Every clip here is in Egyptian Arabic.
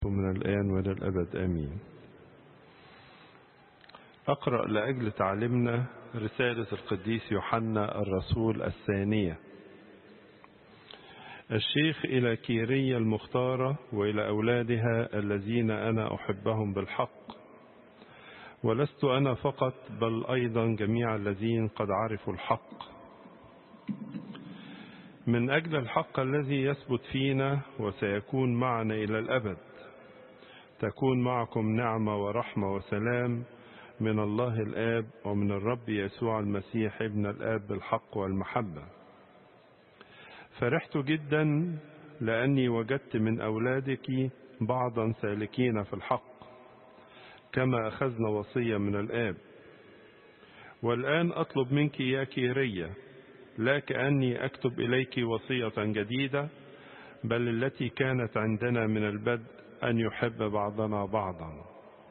من الآن وإلى الأبد آمين أقرأ لأجل تعلمنا رسالة القديس يوحنا الرسول الثانية الشيخ إلى كيرية المختارة وإلى أولادها الذين أنا أحبهم بالحق ولست أنا فقط بل أيضا جميع الذين قد عرفوا الحق من أجل الحق الذي يثبت فينا وسيكون معنا إلى الأبد تكون معكم نعمة ورحمة وسلام من الله الآب ومن الرب يسوع المسيح ابن الآب بالحق والمحبة فرحت جدا لأني وجدت من أولادك بعضا سالكين في الحق كما أخذنا وصية من الآب والآن أطلب منك يا كيرية لا كأني أكتب إليك وصية جديدة بل التي كانت عندنا من البدء أن يحب بعضنا بعضا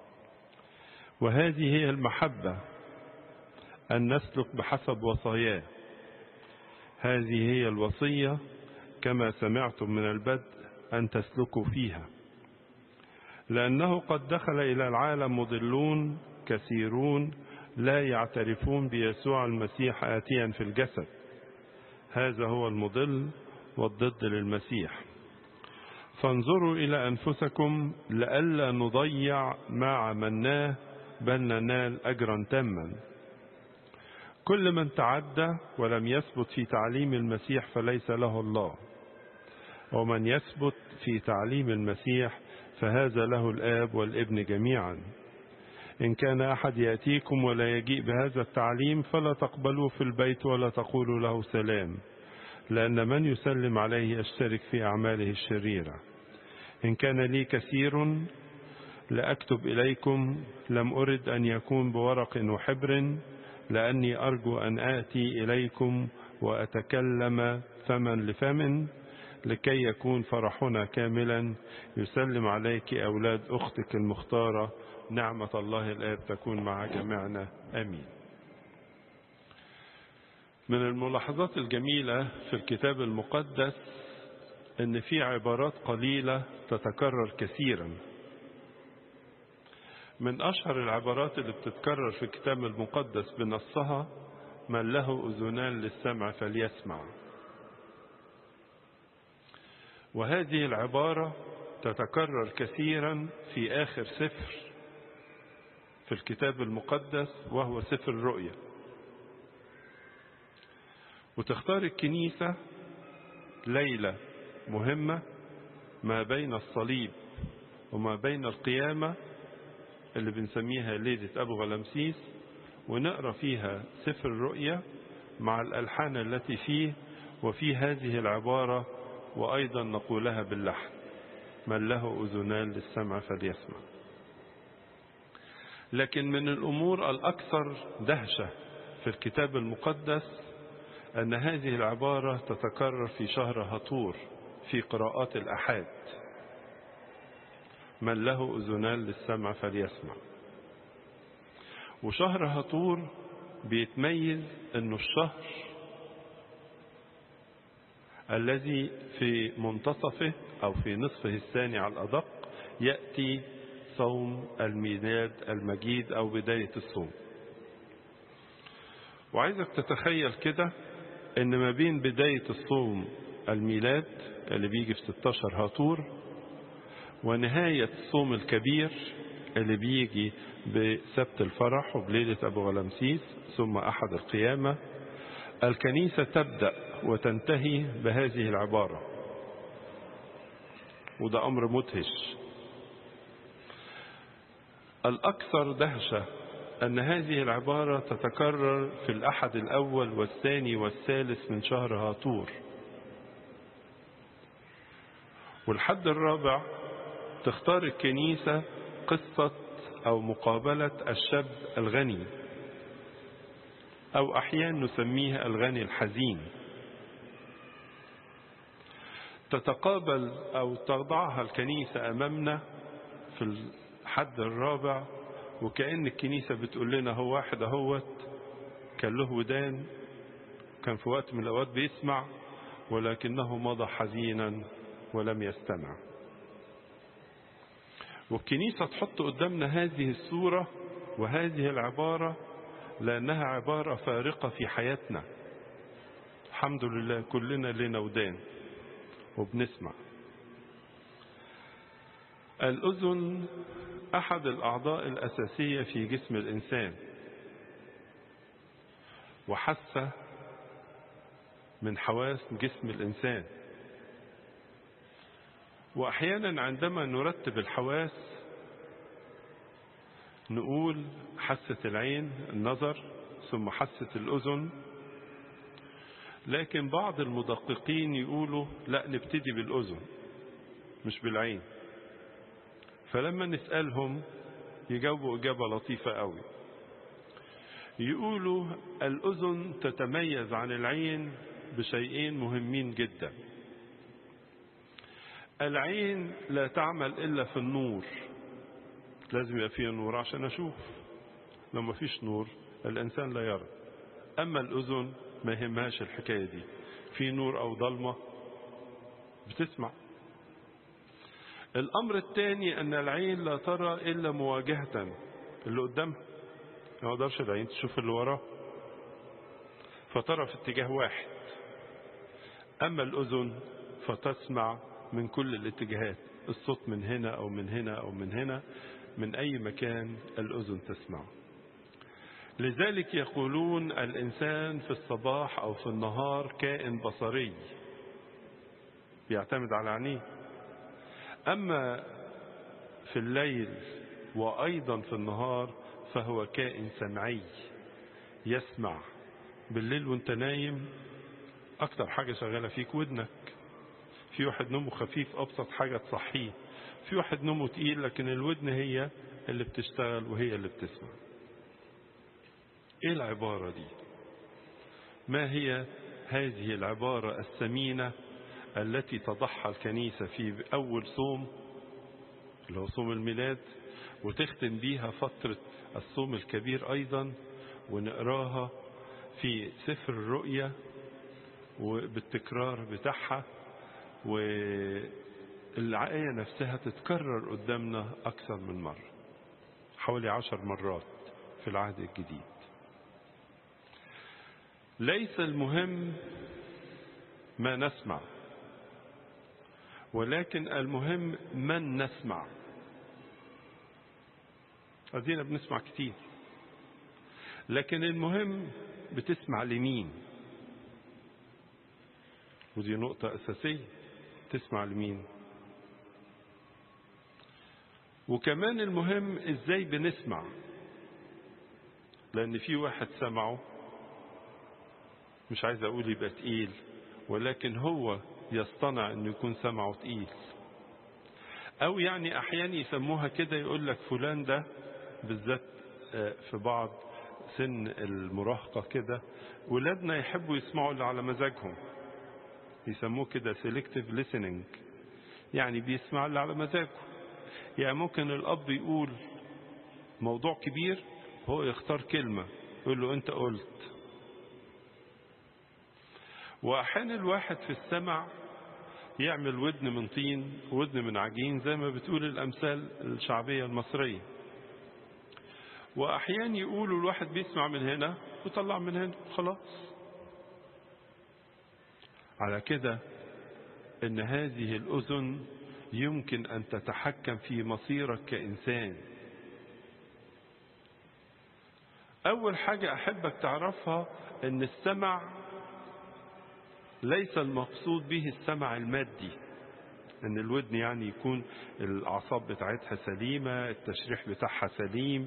وهذه هي المحبة أن نسلك بحسب وصاياه هذه هي الوصية كما سمعتم من البدء أن تسلكوا فيها لأنه قد دخل إلى العالم مضلون كثيرون لا يعترفون بيسوع المسيح آتيا في الجسد هذا هو المضل والضد للمسيح فانظروا إلى أنفسكم لئلا نضيع ما عملناه بل ننال أجرا تاما كل من تعدى ولم يثبت في تعليم المسيح فليس له الله ومن يثبت في تعليم المسيح فهذا له الآب والابن جميعا إن كان أحد يأتيكم ولا يجيء بهذا التعليم فلا تقبلوه في البيت ولا تقولوا له سلام لأن من يسلم عليه يشترك في أعماله الشريرة إن كان لي كثير لأكتب إليكم لم أرد أن يكون بورق وحبر لأني أرجو أن آتي إليكم وأتكلم فما لفم لكي يكون فرحنا كاملا يسلم عليك أولاد أختك المختارة نعمة الله الآب تكون مع جميعنا آمين من الملاحظات الجميلة في الكتاب المقدس أن في عبارات قليلة تتكرر كثيرا من أشهر العبارات اللي بتتكرر في الكتاب المقدس بنصها من له أذنان للسمع فليسمع وهذه العبارة تتكرر كثيرا في آخر سفر في الكتاب المقدس وهو سفر الرؤيا وتختار الكنيسة ليلة مهمة ما بين الصليب وما بين القيامة اللي بنسميها ليلة أبو غلمسيس ونقرأ فيها سفر الرؤيا مع الألحان التي فيه وفي هذه العبارة وأيضا نقولها باللحن من له أذنان للسمع فليسمع لكن من الأمور الأكثر دهشة في الكتاب المقدس أن هذه العبارة تتكرر في شهر هطور في قراءات الأحاد من له أذنان للسمع فليسمع وشهر هطور بيتميز أنه الشهر الذي في منتصفه أو في نصفه الثاني على الأدق يأتي صوم الميلاد المجيد أو بداية الصوم وعايزك تتخيل كده ان ما بين بداية الصوم الميلاد اللي بيجي في 16 هاتور ونهاية الصوم الكبير اللي بيجي بسبت الفرح وبليلة أبو غلمسيس ثم أحد القيامة الكنيسة تبدأ وتنتهي بهذه العبارة وده أمر مدهش الأكثر دهشة أن هذه العبارة تتكرر في الأحد الأول والثاني والثالث من شهر هاتور والحد الرابع تختار الكنيسة قصة أو مقابلة الشاب الغني أو أحيانا نسميها الغني الحزين تتقابل أو تضعها الكنيسة أمامنا في الحد الرابع وكأن الكنيسة بتقول لنا هو واحد اهوت كان له ودان كان في وقت من الأوقات بيسمع ولكنه مضى حزينا ولم يستمع والكنيسة تحط قدامنا هذه الصورة وهذه العبارة لأنها عبارة فارقة في حياتنا الحمد لله كلنا لنا ودان وبنسمع الأذن أحد الأعضاء الأساسية في جسم الإنسان وحاسة من حواس جسم الإنسان وأحيانا عندما نرتب الحواس نقول حاسة العين النظر ثم حاسة الأذن لكن بعض المدققين يقولوا لا نبتدي بالأذن مش بالعين فلما نسألهم يجاوبوا إجابة لطيفة قوي يقولوا الأذن تتميز عن العين بشيئين مهمين جدا العين لا تعمل إلا في النور لازم يبقى فيها نور عشان أشوف لو ما فيش نور الإنسان لا يرى أما الأذن ما يهمهاش الحكاية دي في نور أو ضلمة بتسمع الأمر الثاني أن العين لا ترى إلا مواجهة اللي قدامها ما يقدرش العين تشوف اللي وراه فترى في اتجاه واحد أما الأذن فتسمع من كل الاتجاهات الصوت من هنا أو من هنا أو من هنا من أي مكان الأذن تسمع لذلك يقولون الإنسان في الصباح أو في النهار كائن بصري بيعتمد على عينيه أما في الليل وأيضا في النهار فهو كائن سمعي يسمع بالليل وانت نايم أكتر حاجة شغالة فيك ودنك في واحد نومه خفيف أبسط حاجة تصحيه في واحد نومه تقيل لكن الودن هي اللي بتشتغل وهي اللي بتسمع ايه العبارة دي ما هي هذه العبارة الثمينة التي تضحى الكنيسة في أول صوم اللي هو صوم الميلاد وتختم بيها فترة الصوم الكبير أيضا ونقراها في سفر الرؤيا وبالتكرار بتاعها والآية نفسها تتكرر قدامنا أكثر من مرة حوالي عشر مرات في العهد الجديد ليس المهم ما نسمع ولكن المهم من نسمع أدينا بنسمع كتير لكن المهم بتسمع لمين ودي نقطة أساسية تسمع لمين وكمان المهم ازاي بنسمع لأن في واحد سمعه مش عايز أقول يبقى تقيل ولكن هو يصطنع أنه يكون سمعه تقيل أو يعني أحيانا يسموها كده يقول لك فلان ده بالذات في بعض سن المراهقة كده ولادنا يحبوا يسمعوا اللي على مزاجهم يسموه كده selective listening يعني بيسمع اللي على مزاجه يعني ممكن الأب يقول موضوع كبير هو يختار كلمة يقول له أنت قلت وأحيانا الواحد في السمع يعمل ودن من طين ودن من عجين زي ما بتقول الأمثال الشعبية المصرية وأحيانا يقولوا الواحد بيسمع من هنا ويطلع من هنا خلاص على كده ان هذه الاذن يمكن ان تتحكم في مصيرك كانسان اول حاجه احبك تعرفها ان السمع ليس المقصود به السمع المادي ان الودن يعني يكون الاعصاب بتاعتها سليمه التشريح بتاعها سليم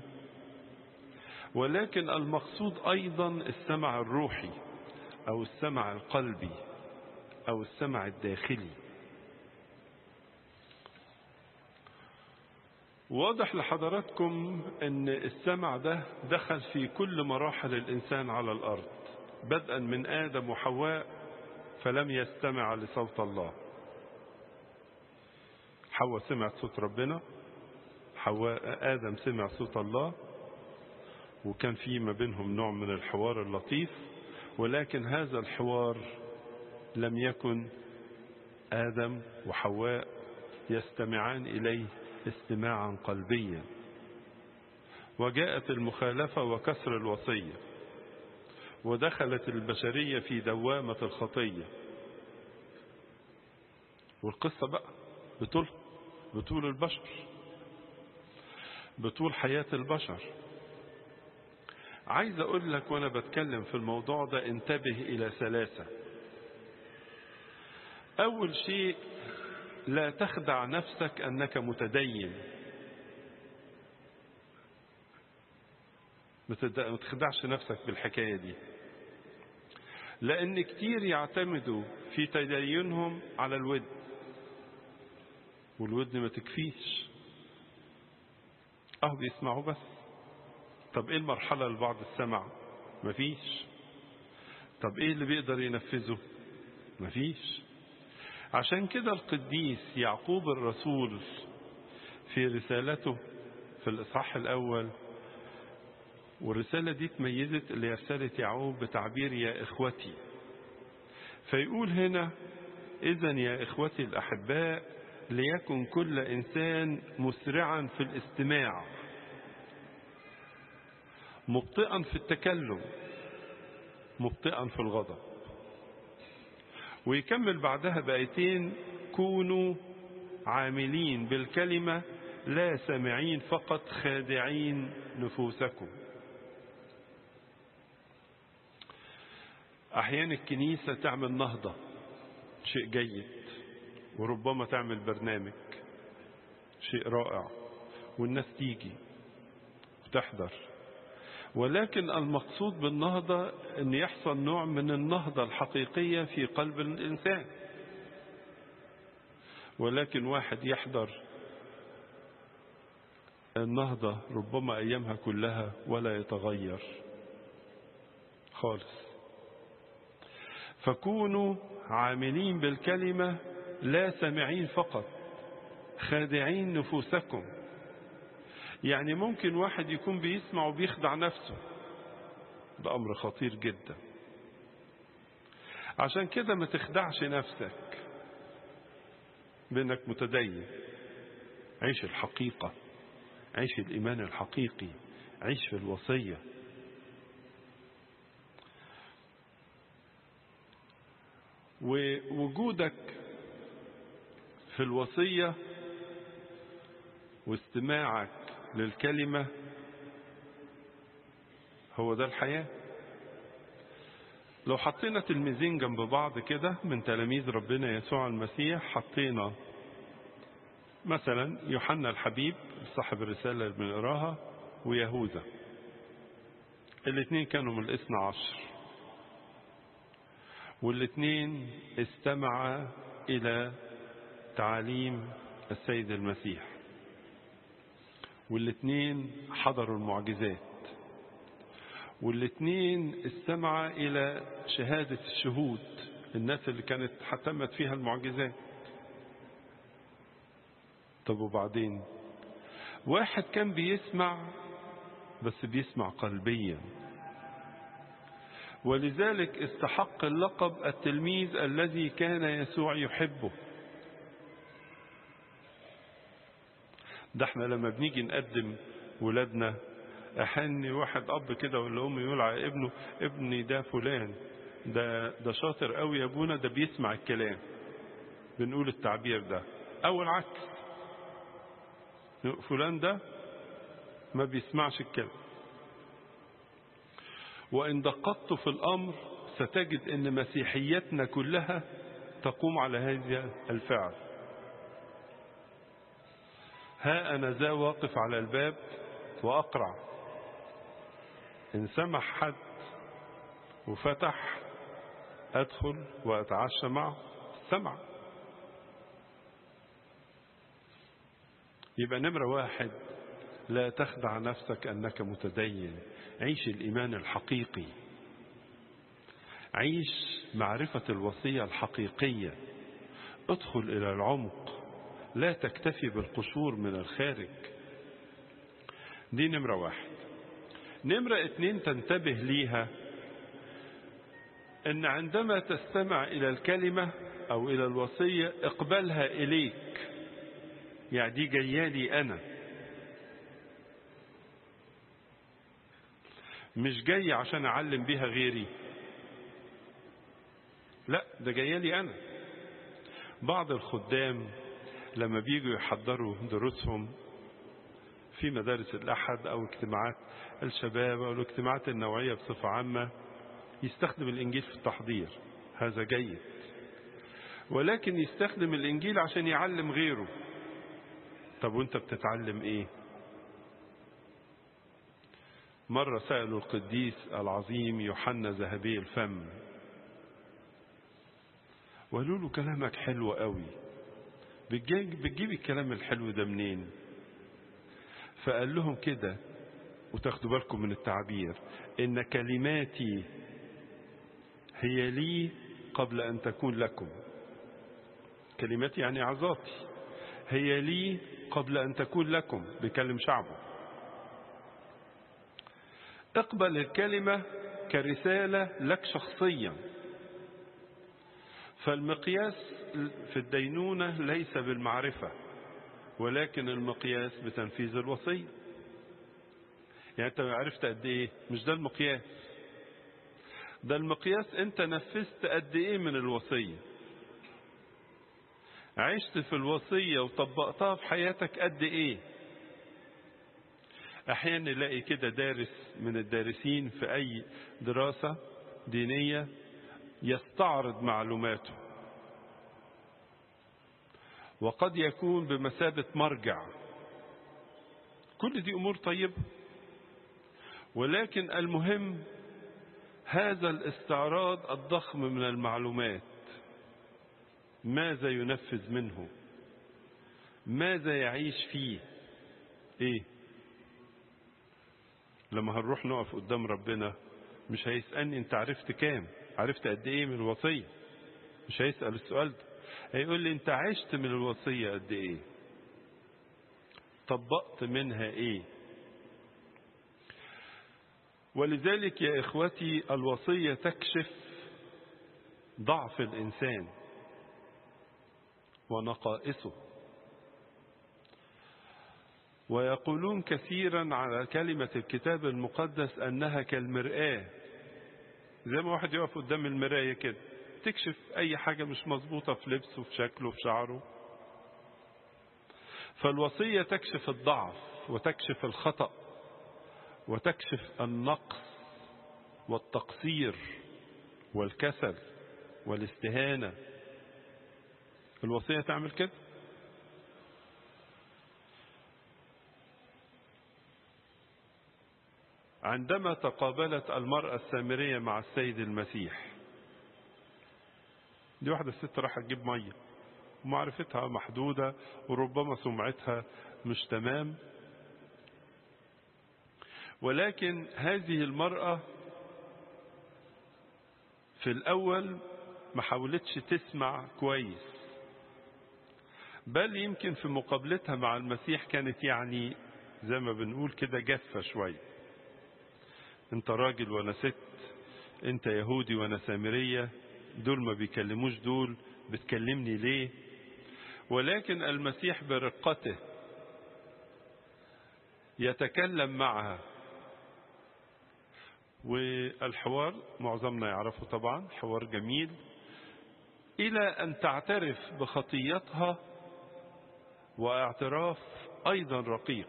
ولكن المقصود ايضا السمع الروحي او السمع القلبي او السمع الداخلي واضح لحضراتكم ان السمع ده دخل في كل مراحل الانسان على الارض بدءا من ادم وحواء فلم يستمع لصوت الله حواء سمعت صوت ربنا حواء ادم سمع صوت الله وكان في ما بينهم نوع من الحوار اللطيف ولكن هذا الحوار لم يكن آدم وحواء يستمعان إليه استماعا قلبيا وجاءت المخالفة وكسر الوصية ودخلت البشرية في دوامة الخطية والقصة بقى بطول بطول البشر بطول حياة البشر عايز اقول لك وانا بتكلم في الموضوع ده انتبه الى ثلاثة اول شيء لا تخدع نفسك انك متدين ما تخدعش نفسك بالحكاية دي لان كتير يعتمدوا في تدينهم على الود والودن ما تكفيش اه بيسمعوا بس طب ايه المرحلة اللي بعد السمع مفيش طب ايه اللي بيقدر ينفذه مفيش عشان كده القديس يعقوب الرسول في رسالته في الإصحاح الأول والرسالة دي تميزت اللي رسالة يعقوب بتعبير يا إخوتي فيقول هنا إذا يا إخوتي الأحباء ليكن كل إنسان مسرعا في الاستماع مبطئا في التكلم مبطئا في الغضب ويكمل بعدها بآيتين كونوا عاملين بالكلمة لا سامعين فقط خادعين نفوسكم أحيانا الكنيسة تعمل نهضة شيء جيد وربما تعمل برنامج شيء رائع والناس تيجي وتحضر ولكن المقصود بالنهضة أن يحصل نوع من النهضة الحقيقية في قلب الإنسان ولكن واحد يحضر النهضة ربما أيامها كلها ولا يتغير خالص فكونوا عاملين بالكلمة لا سامعين فقط خادعين نفوسكم يعني ممكن واحد يكون بيسمع وبيخدع نفسه ده أمر خطير جدا عشان كده ما تخدعش نفسك بأنك متدين عيش الحقيقة عيش الإيمان الحقيقي عيش في الوصية ووجودك في الوصية واستماعك للكلمة هو ده الحياة لو حطينا تلميذين جنب بعض كده من تلاميذ ربنا يسوع المسيح حطينا مثلا يوحنا الحبيب صاحب الرسالة اللي بنقراها ويهوذا الاثنين كانوا من الاثنى عشر والاثنين استمعا إلى تعاليم السيد المسيح والاثنين حضروا المعجزات والاثنين استمعا إلى شهادة الشهود الناس اللي كانت حتمت فيها المعجزات طب وبعدين واحد كان بيسمع بس بيسمع قلبيا ولذلك استحق اللقب التلميذ الذي كان يسوع يحبه ده احنا لما بنيجي نقدم ولادنا احن واحد اب كده ولا ام يقول على ابنه ابني ده فلان ده ده شاطر قوي يا ابونا ده بيسمع الكلام بنقول التعبير ده او العكس فلان ده ما بيسمعش الكلام وإن دققت في الأمر ستجد أن مسيحيتنا كلها تقوم على هذا الفعل ها أنا ذا واقف على الباب وأقرع إن سمح حد وفتح أدخل وأتعشى معه سمع يبقى نمرة واحد لا تخدع نفسك أنك متدين عيش الإيمان الحقيقي عيش معرفة الوصية الحقيقية ادخل إلى العمق لا تكتفي بالقشور من الخارج دي نمرة واحد نمرة اتنين تنتبه ليها ان عندما تستمع الى الكلمة او الى الوصية اقبلها اليك يعني دي جايالي أنا مش جاي عشان أعلم بيها غيري لا ده جايالي أنا بعض الخدام لما بيجوا يحضروا دروسهم في مدارس الأحد أو اجتماعات الشباب أو الاجتماعات النوعية بصفة عامة يستخدم الإنجيل في التحضير هذا جيد ولكن يستخدم الإنجيل عشان يعلم غيره طب وانت بتتعلم ايه مرة سألوا القديس العظيم يوحنا ذهبي الفم وقالوا له كلامك حلو قوي بتجيب الكلام الحلو ده منين فقال لهم كده وتاخدوا بالكم من التعبير ان كلماتي هي لي قبل ان تكون لكم كلماتي يعني عظاتي هي لي قبل ان تكون لكم بيكلم شعبه اقبل الكلمة كرسالة لك شخصيا فالمقياس في الدينونة ليس بالمعرفة ولكن المقياس بتنفيذ الوصية يعني انت عرفت قد ايه مش ده المقياس ده المقياس انت نفذت قد ايه من الوصية عشت في الوصية وطبقتها في حياتك قد ايه احيانا نلاقي كده دارس من الدارسين في اي دراسة دينية يستعرض معلوماته وقد يكون بمثابة مرجع كل دي امور طيبة ولكن المهم هذا الاستعراض الضخم من المعلومات ماذا ينفذ منه ماذا يعيش فيه ايه لما هنروح نقف قدام ربنا مش هيسألني انت عرفت كام عرفت قد ايه من الوصية مش هيسأل السؤال ده هيقول لي انت عشت من الوصية قد ايه طبقت منها ايه ولذلك يا اخوتي الوصية تكشف ضعف الانسان ونقائصه ويقولون كثيرا على كلمة الكتاب المقدس أنها كالمرآة زي ما واحد يقف قدام المراية كده تكشف أي حاجة مش مظبوطة في لبسه في شكله في شعره فالوصية تكشف الضعف وتكشف الخطأ وتكشف النقص والتقصير والكسل والاستهانة الوصية تعمل كده عندما تقابلت المرأة السامرية مع السيد المسيح دي واحدة ست راح تجيب مية ومعرفتها محدودة وربما سمعتها مش تمام ولكن هذه المرأة في الأول ما حاولتش تسمع كويس بل يمكن في مقابلتها مع المسيح كانت يعني زي ما بنقول كده جافة شوية انت راجل وانا ست انت يهودي وانا سامرية دول ما بيكلموش دول بتكلمني ليه ولكن المسيح برقته يتكلم معها والحوار معظمنا يعرفه طبعا حوار جميل إلى أن تعترف بخطيتها واعتراف أيضا رقيق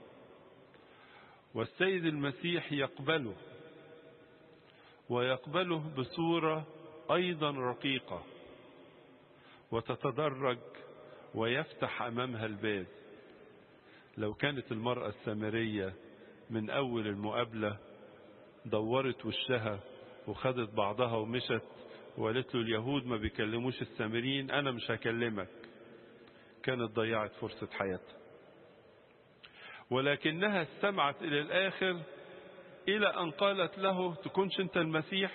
والسيد المسيح يقبله ويقبله بصورة أيضا رقيقة وتتدرج ويفتح أمامها الباب لو كانت المرأة السامرية من أول المقابلة دورت وشها وخدت بعضها ومشت وقالت له اليهود ما بيكلموش السامريين أنا مش هكلمك كانت ضيعت فرصة حياتها ولكنها استمعت إلى الآخر إلى أن قالت له تكونش أنت المسيح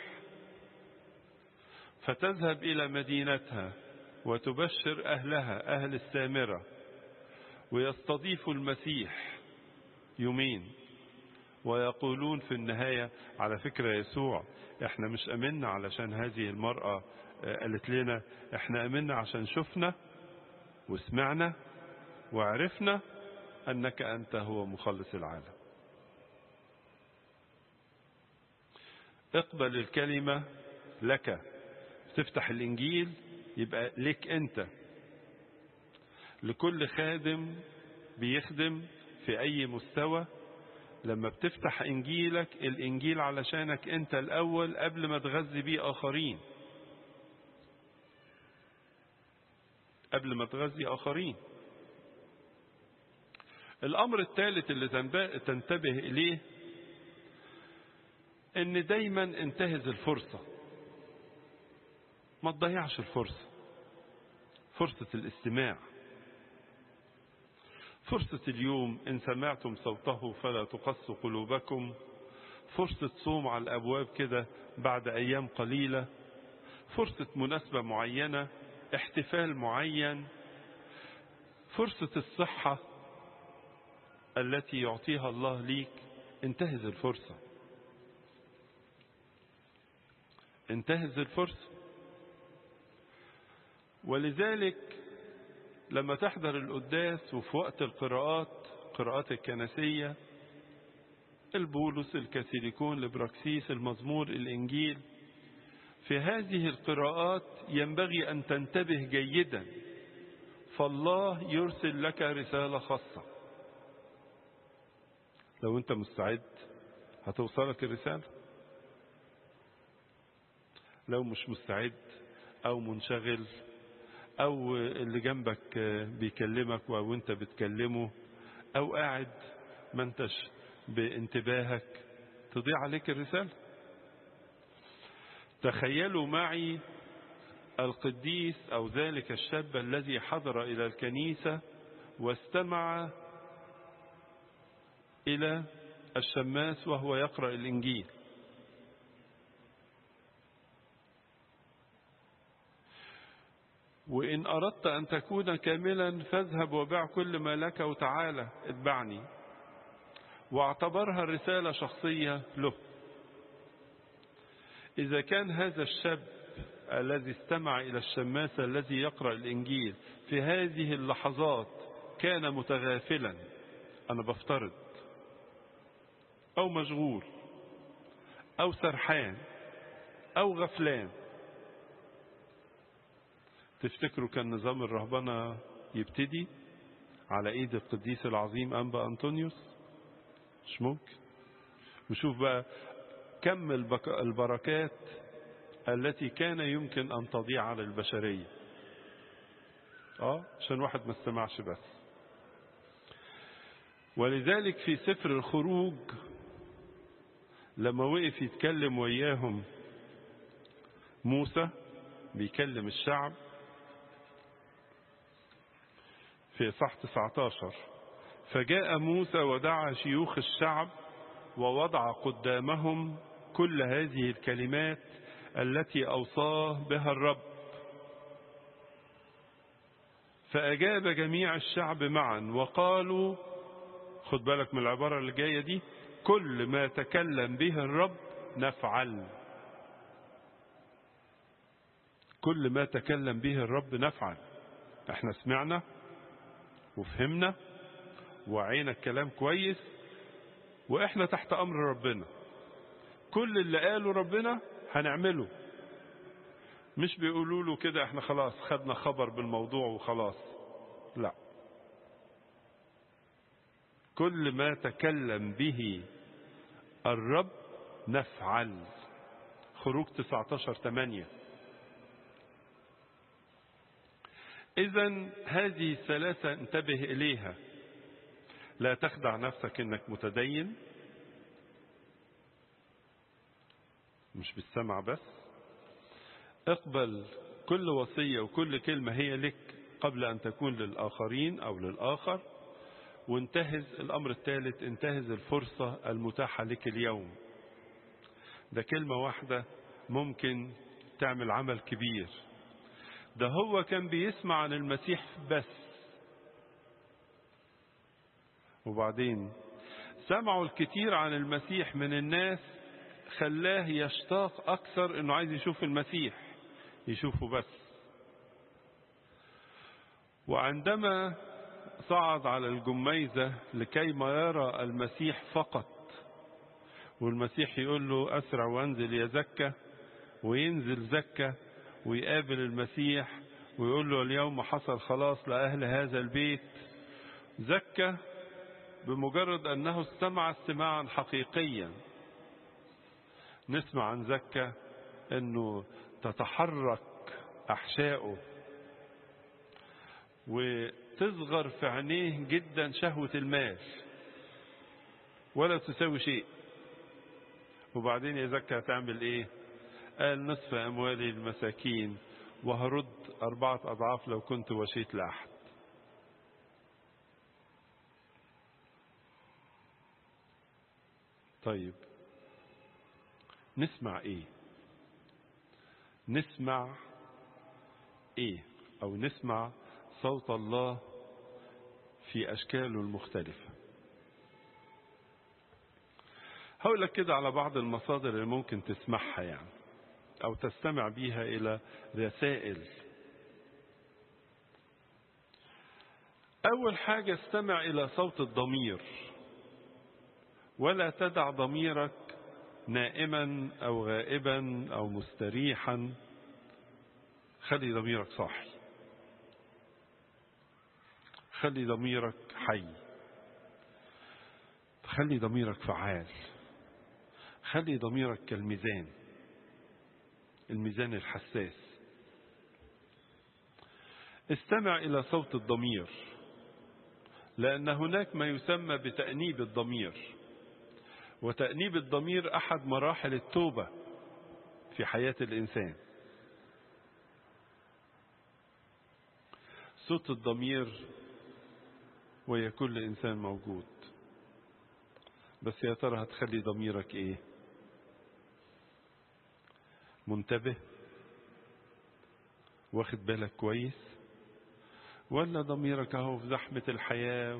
فتذهب إلى مدينتها وتبشر أهلها أهل السامرة ويستضيف المسيح يومين ويقولون في النهاية على فكرة يسوع احنا مش امنا علشان هذه المرأة قالت لنا احنا امنا عشان شفنا وسمعنا وعرفنا أنك أنت هو مخلص العالم اقبل الكلمة لك تفتح الإنجيل يبقى لك أنت لكل خادم بيخدم في أي مستوى لما بتفتح إنجيلك الإنجيل علشانك أنت الأول قبل ما تغذي بيه آخرين قبل ما تغذي آخرين الأمر الثالث اللي تنتبه إليه إن دايما انتهز الفرصة ما تضيعش الفرصة فرصة الاستماع فرصة اليوم إن سمعتم صوته فلا تقصوا قلوبكم فرصة صوم على الأبواب كده بعد أيام قليلة فرصة مناسبة معينة احتفال معين فرصة الصحة التي يعطيها الله ليك انتهز الفرصة انتهز الفرصة ولذلك لما تحضر القداس وفي وقت القراءات قراءات الكنسية البولس الكاثوليكون البراكسيس المزمور الإنجيل في هذه القراءات ينبغي أن تنتبه جيدا فالله يرسل لك رسالة خاصة لو أنت مستعد هتوصلك الرسالة لو مش مستعد أو منشغل أو اللي جنبك بيكلمك وانت بتكلمه أو قاعد ما انتش بانتباهك تضيع عليك الرسالة تخيلوا معي القديس أو ذلك الشاب الذي حضر إلى الكنيسة واستمع إلى الشماس وهو يقرأ الإنجيل وإن أردت أن تكون كاملا فاذهب وبيع كل ما لك وتعالى اتبعني واعتبرها الرسالة شخصية له إذا كان هذا الشاب الذي استمع إلى الشماس الذي يقرأ الإنجيل في هذه اللحظات كان متغافلا أنا بفترض أو مشغول أو سرحان أو غفلان تفتكروا كان نظام الرهبنة يبتدي على ايد القديس العظيم انبا انطونيوس مش ممكن وشوف بقى كم البركات التي كان يمكن ان تضيع على البشرية اه عشان واحد ما استمعش بس ولذلك في سفر الخروج لما وقف يتكلم وياهم موسى بيكلم الشعب في صح 19 فجاء موسى ودعا شيوخ الشعب ووضع قدامهم كل هذه الكلمات التي أوصاه بها الرب فأجاب جميع الشعب معا وقالوا خد بالك من العبارة اللي جاية دي كل ما تكلم به الرب نفعل كل ما تكلم به الرب نفعل احنا سمعنا وفهمنا وعينا الكلام كويس واحنا تحت امر ربنا كل اللي قاله ربنا هنعمله مش بيقولوا له كده احنا خلاص خدنا خبر بالموضوع وخلاص لا كل ما تكلم به الرب نفعل خروج 19 8 إذا هذه الثلاثة انتبه إليها لا تخدع نفسك إنك متدين مش بالسمع بس اقبل كل وصية وكل كلمة هي لك قبل أن تكون للآخرين أو للآخر وانتهز الأمر الثالث انتهز الفرصة المتاحة لك اليوم ده كلمة واحدة ممكن تعمل عمل كبير ده هو كان بيسمع عن المسيح بس وبعدين سمعوا الكثير عن المسيح من الناس خلاه يشتاق أكثر أنه عايز يشوف المسيح يشوفه بس وعندما صعد على الجميزة لكي ما يرى المسيح فقط والمسيح يقول له أسرع وانزل يا زكة وينزل زكة ويقابل المسيح ويقول له اليوم حصل خلاص لأهل هذا البيت زكى بمجرد أنه استمع استماعا حقيقيا نسمع عن زكى أنه تتحرك أحشائه وتصغر في عينيه جدا شهوة المال ولا تساوي شيء وبعدين يا زكى هتعمل ايه قال نصف اموالي المساكين وهرد اربعة اضعاف لو كنت وشيت لاحد طيب نسمع ايه نسمع ايه او نسمع صوت الله في اشكاله المختلفه هقول لك كده على بعض المصادر اللي ممكن تسمعها يعني او تستمع بيها الى رسائل اول حاجه استمع الى صوت الضمير ولا تدع ضميرك نائما او غائبا او مستريحا خلي ضميرك صاحي خلي ضميرك حي خلي ضميرك فعال خلي ضميرك كالميزان الميزان الحساس استمع الى صوت الضمير لان هناك ما يسمى بتانيب الضمير وتانيب الضمير احد مراحل التوبه في حياه الانسان صوت الضمير ويا كل انسان موجود بس يا ترى هتخلي ضميرك ايه منتبه واخد بالك كويس ولا ضميرك اهو في زحمة الحياة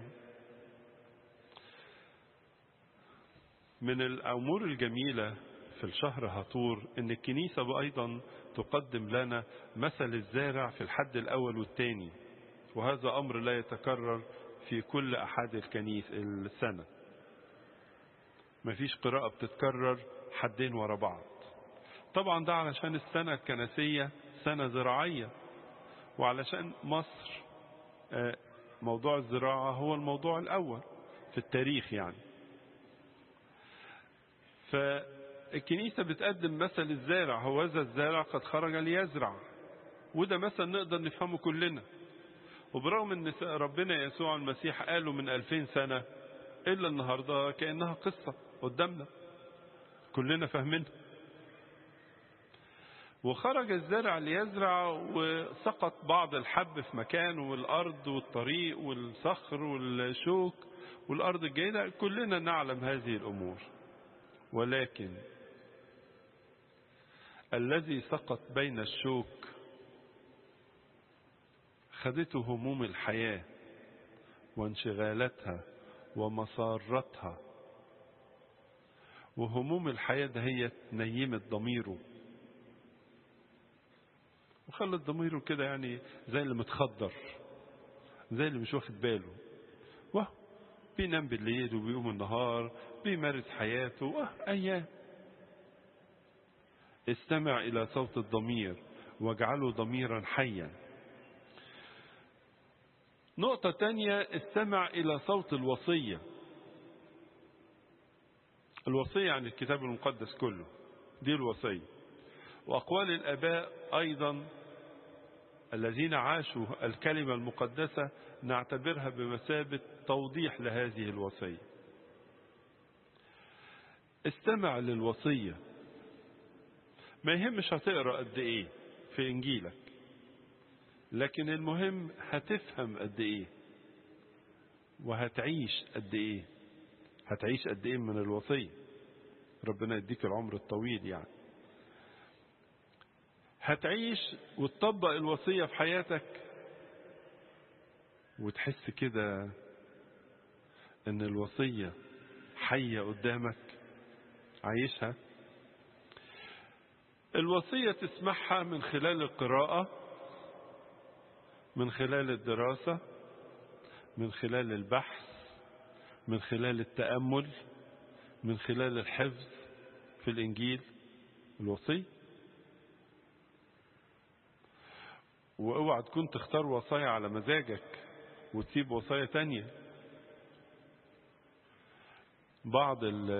من الأمور الجميلة في الشهر هطور إن الكنيسة أيضا تقدم لنا مثل الزارع في الحد الأول والثاني وهذا أمر لا يتكرر في كل أحد الكنيس السنة مفيش قراءة بتتكرر حدين ورا بعض طبعا ده علشان السنة الكنسية سنة زراعية وعلشان مصر موضوع الزراعة هو الموضوع الأول في التاريخ يعني فالكنيسة بتقدم مثل الزارع هو ذا الزارع قد خرج ليزرع وده مثل نقدر نفهمه كلنا وبرغم ان ربنا يسوع المسيح قاله من ألفين سنة إلا النهاردة كأنها قصة قدامنا كلنا فاهمينها وخرج الزرع ليزرع وسقط بعض الحب في مكان والأرض والطريق والصخر والشوك والأرض الجيدة كلنا نعلم هذه الأمور ولكن الذي سقط بين الشوك خدته هموم الحياة وانشغالاتها ومسارتها وهموم الحياة ده هي نيمت ضميره وخلت ضميره كده يعني زي اللي متخدر زي اللي مش واخد باله واه بينام بالليل وبيقوم النهار بيمارس حياته واه أيام استمع إلى صوت الضمير واجعله ضميرا حيا نقطة تانية استمع إلى صوت الوصية الوصية عن الكتاب المقدس كله دي الوصية وأقوال الآباء أيضا الذين عاشوا الكلمة المقدسة نعتبرها بمثابة توضيح لهذه الوصية استمع للوصية ما يهمش هتقرأ قد إيه في إنجيلك لكن المهم هتفهم قد إيه وهتعيش قد إيه هتعيش قد إيه من الوصية ربنا يديك العمر الطويل يعني هتعيش وتطبق الوصية في حياتك وتحس كده ان الوصية حية قدامك عايشها الوصية تسمعها من خلال القراءة من خلال الدراسة من خلال البحث من خلال التأمل من خلال الحفظ في الإنجيل الوصي واوعى تكون تختار وصايا على مزاجك وتسيب وصايا تانية بعض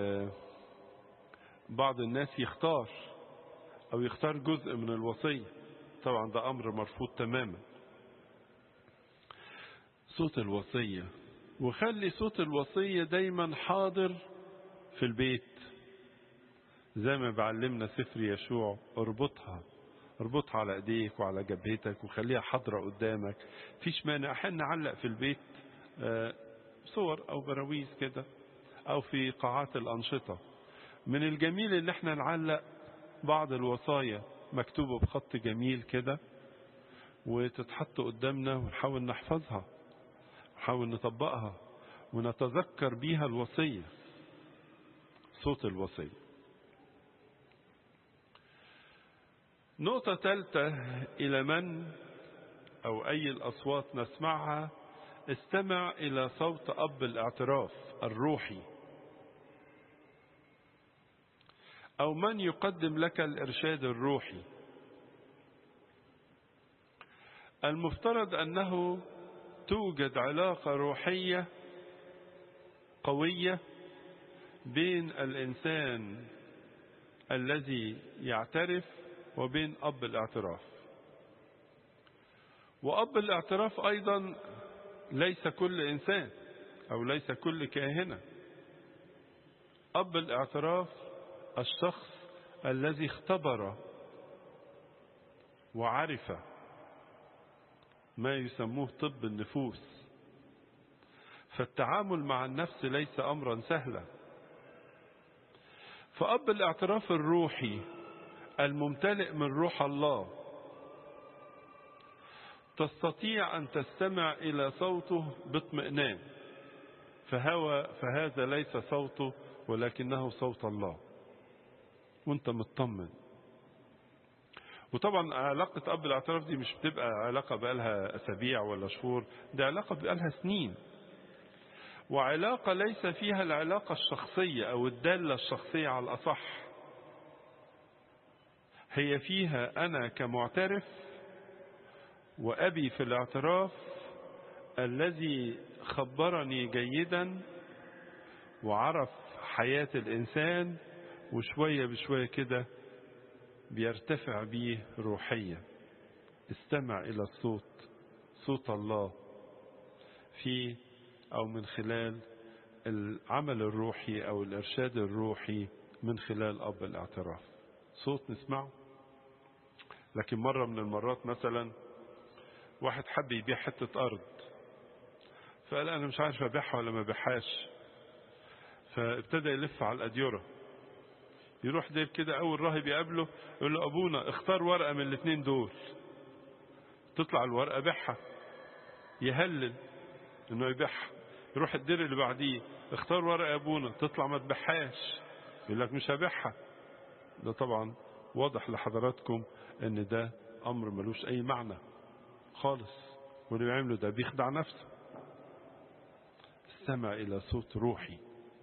بعض الناس يختار او يختار جزء من الوصية طبعا ده امر مرفوض تماما صوت الوصية وخلي صوت الوصية دايما حاضر في البيت زي ما بعلمنا سفر يشوع اربطها اربطها على ايديك وعلى جبهتك وخليها حاضرة قدامك فيش مانع احنا نعلق في البيت صور او براويز كده او في قاعات الانشطة من الجميل ان احنا نعلق بعض الوصايا مكتوبة بخط جميل كده وتتحط قدامنا ونحاول نحفظها نحاول نطبقها ونتذكر بيها الوصية صوت الوصية نقطة ثالثة إلى من أو أي الأصوات نسمعها استمع إلى صوت أب الاعتراف الروحي أو من يقدم لك الإرشاد الروحي المفترض أنه توجد علاقة روحية قوية بين الإنسان الذي يعترف وبين أب الاعتراف وأب الاعتراف أيضا ليس كل إنسان أو ليس كل كاهنة أب الاعتراف الشخص الذي اختبر وعرف ما يسموه طب النفوس فالتعامل مع النفس ليس أمرا سهلا فأب الاعتراف الروحي الممتلئ من روح الله تستطيع أن تستمع إلى صوته باطمئنان فهو فهذا ليس صوته ولكنه صوت الله وانت مطمن وطبعا علاقة أب الاعتراف دي مش بتبقى علاقة بقالها أسابيع ولا شهور دي علاقة بقالها سنين وعلاقة ليس فيها العلاقة الشخصية أو الدالة الشخصية على الأصح هي فيها أنا كمعترف وأبي في الاعتراف الذي خبرني جيدا وعرف حياة الإنسان وشوية بشوية كده بيرتفع بيه روحيا استمع إلى الصوت صوت الله في أو من خلال العمل الروحي أو الإرشاد الروحي من خلال أب الاعتراف صوت نسمعه لكن مرة من المرات مثلا واحد حب يبيع حتة أرض فقال أنا مش عارف أبيعها ولا ما بيعهاش فابتدى يلف على الأديرة يروح جايب كده أول راهب يقابله يقول له أبونا اختار ورقة من الاثنين دول تطلع الورقة بيعها يهلل إنه يبيعها يروح الدير اللي بعديه اختار ورقة يا أبونا تطلع ما تبيعهاش يقول لك مش هبيعها ده طبعا واضح لحضراتكم ان ده امر ملوش اي معنى خالص واللي بيعمله ده بيخدع نفسه استمع الى صوت روحي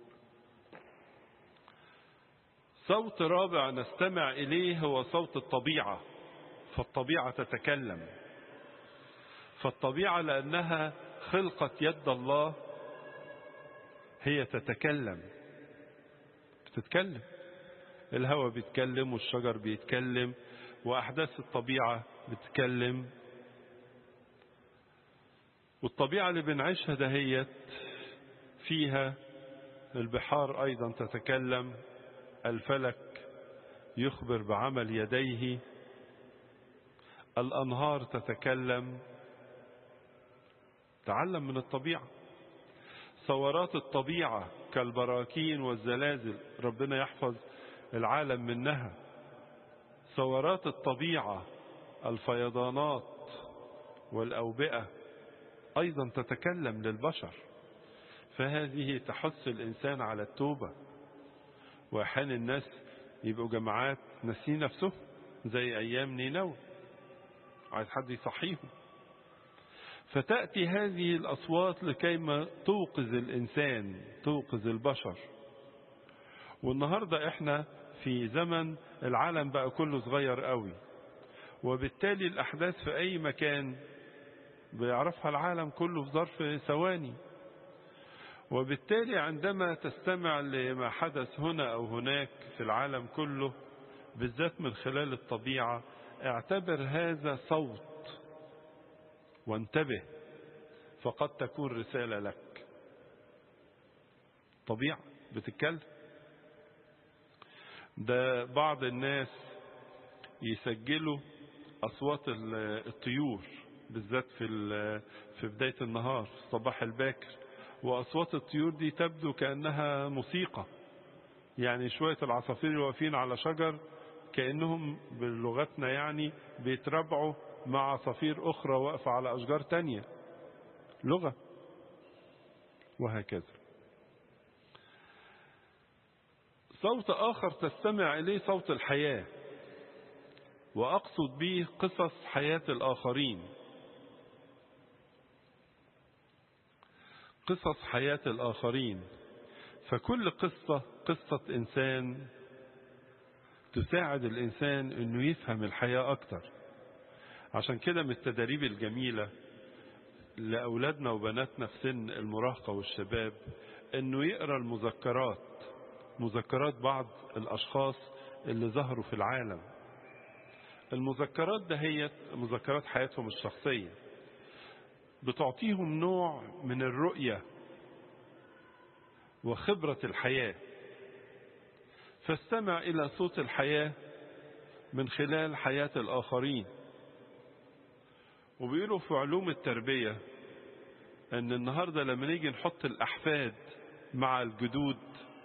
صوت رابع نستمع اليه هو صوت الطبيعه فالطبيعه تتكلم فالطبيعه لانها خلقه يد الله هي تتكلم بتتكلم الهواء بيتكلم والشجر بيتكلم وأحداث الطبيعة بتتكلم والطبيعة اللي بنعيشها دهيت فيها البحار أيضا تتكلم الفلك يخبر بعمل يديه الأنهار تتكلم تعلم من الطبيعة ثورات الطبيعة كالبراكين والزلازل ربنا يحفظ العالم منها ثورات الطبيعة الفيضانات والأوبئة أيضا تتكلم للبشر فهذه تحث الإنسان على التوبة وأحيانا الناس يبقوا جماعات ناسين نفسهم زي أيام نينوى عايز حد يصحيهم فتأتي هذه الأصوات لكيما توقظ الإنسان توقظ البشر والنهاردة احنا في زمن العالم بقى كله صغير قوي وبالتالي الأحداث في أي مكان بيعرفها العالم كله في ظرف ثواني وبالتالي عندما تستمع لما حدث هنا أو هناك في العالم كله بالذات من خلال الطبيعة اعتبر هذا صوت وانتبه فقد تكون رسالة لك طبيعة بتتكلم ده بعض الناس يسجلوا أصوات الطيور بالذات في في بداية النهار في الصباح الباكر وأصوات الطيور دي تبدو كأنها موسيقى يعني شوية العصافير اللي واقفين على شجر كأنهم بلغتنا يعني بيتربعوا مع عصافير أخرى واقفة على أشجار تانية لغة وهكذا صوت آخر تستمع إليه صوت الحياة وأقصد به قصص حياة الآخرين قصص حياة الآخرين فكل قصة قصة إنسان تساعد الإنسان أنه يفهم الحياة أكتر عشان كده من التدريب الجميلة لأولادنا وبناتنا في سن المراهقة والشباب أنه يقرأ المذكرات مذكرات بعض الأشخاص اللي ظهروا في العالم المذكرات دهيت مذكرات حياتهم الشخصية بتعطيهم نوع من الرؤية وخبرة الحياة فاستمع إلى صوت الحياة من خلال حياة الآخرين وبيقولوا في علوم التربية أن النهاردة لما نيجي نحط الأحفاد مع الجدود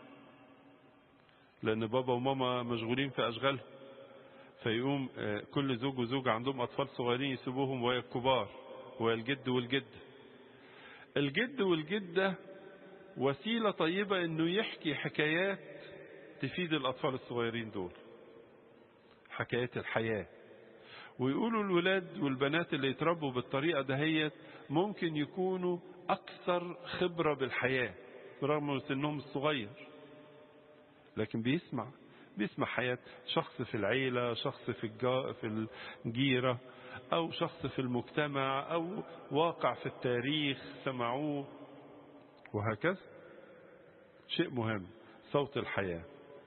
لأن بابا وماما مشغولين في أشغالهم فيقوم كل زوج وزوجة عندهم أطفال صغيرين يسيبوهم ويا الكبار ويا الجد والجد الجد والجدة وسيلة طيبة انه يحكي حكايات تفيد الأطفال الصغيرين دول حكايات الحياة ويقولوا الولاد والبنات اللي يتربوا بالطريقة دهيت ممكن يكونوا أكثر خبرة بالحياة برغم من سنهم الصغير لكن بيسمع بيسمع حياة شخص في العيلة شخص في, الجا في الجيرة أو شخص في المجتمع أو واقع في التاريخ سمعوه وهكذا شيء مهم صوت الحياة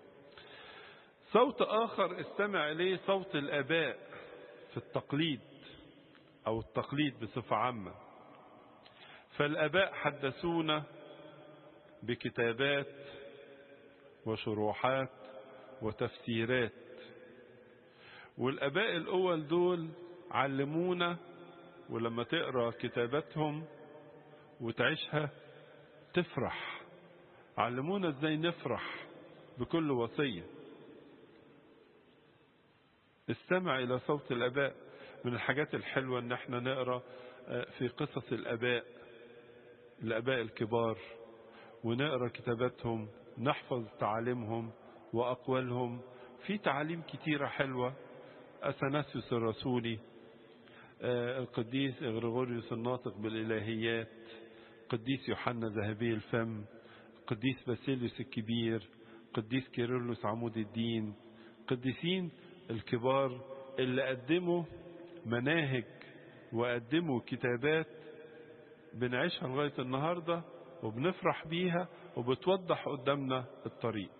صوت آخر استمع إليه صوت الآباء في التقليد أو التقليد بصفة عامة فالآباء حدثونا بكتابات وشروحات وتفسيرات والآباء الأول دول علمونا ولما تقرأ كتاباتهم وتعيشها تفرح علمونا ازاي نفرح بكل وصية استمع إلى صوت الآباء من الحاجات الحلوة ان احنا نقرأ في قصص الآباء الآباء الكبار ونقرأ كتاباتهم نحفظ تعاليمهم وأقوالهم في تعاليم كتيرة حلوة أثناسيوس الرسولي القديس إغريغوريوس الناطق بالإلهيات قديس يوحنا ذهبي الفم قديس باسيليوس الكبير قديس كيرلس عمود الدين قديسين الكبار اللي قدموا مناهج وقدموا كتابات بنعيشها لغاية النهاردة وبنفرح بيها وبتوضح قدامنا الطريق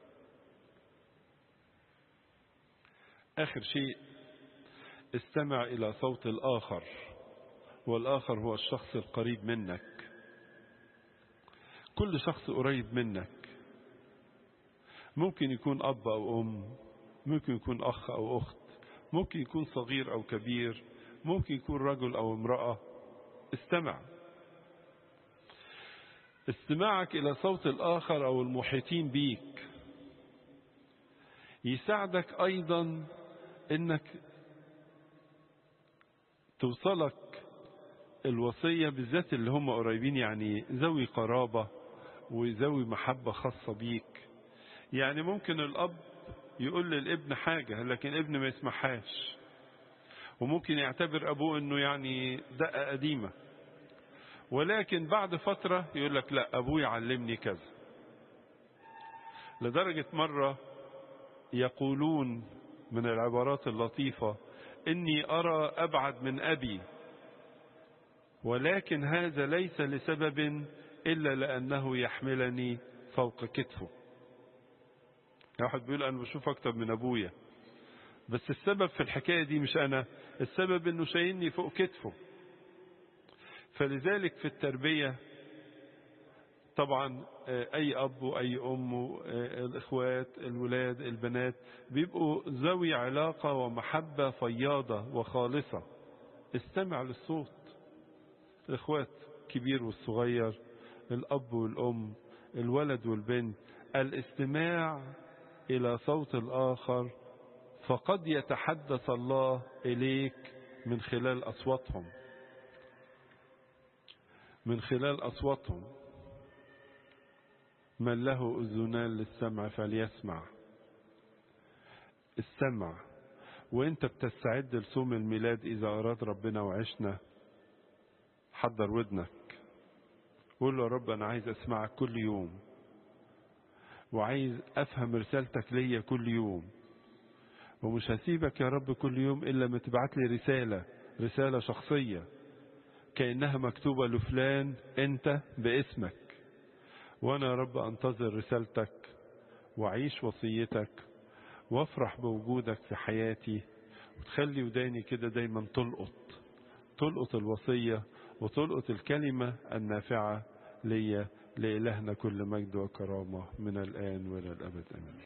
آخر شيء استمع إلى صوت الآخر والآخر هو الشخص القريب منك كل شخص قريب منك ممكن يكون أب أو أم ممكن يكون أخ أو أخت ممكن يكون صغير أو كبير ممكن يكون رجل أو امرأة استمع استماعك إلى صوت الآخر أو المحيطين بيك يساعدك أيضا أنك توصلك الوصية بالذات اللي هم قريبين يعني ذوي قرابة وذوي محبة خاصة بيك يعني ممكن الأب يقول للابن حاجة لكن ابن ما يسمعهاش وممكن يعتبر أبوه أنه يعني دقة قديمة ولكن بعد فترة يقول لك لا أبوي علمني كذا لدرجة مرة يقولون من العبارات اللطيفة إني أرى أبعد من أبي ولكن هذا ليس لسبب إلا لأنه يحملني فوق كتفه واحد بيقول أنا بشوف أكتر من أبويا بس السبب في الحكاية دي مش أنا السبب إنه شايلني فوق كتفه فلذلك في التربية طبعا أي أب وأي أم الإخوات الولاد البنات بيبقوا ذوي علاقة ومحبة فياضة وخالصة استمع للصوت الإخوات كبير والصغير الأب والأم الولد والبنت الاستماع إلى صوت الآخر فقد يتحدث الله إليك من خلال أصواتهم من خلال أصواتهم من له أذنان للسمع فليسمع السمع وانت بتستعد لصوم الميلاد إذا أراد ربنا وعشنا حضر ودنك قول له يا رب أنا عايز أسمعك كل يوم وعايز أفهم رسالتك ليا كل يوم ومش هسيبك يا رب كل يوم إلا ما تبعت لي رسالة رسالة شخصية كأنها مكتوبة لفلان أنت باسمك وأنا يا رب أنتظر رسالتك وأعيش وصيتك وأفرح بوجودك في حياتي وتخلي وداني كده دايما تلقط تلقط الوصية وتلقط الكلمة النافعة ليا لإلهنا كل مجد وكرامة من الآن وإلى الأبد آمين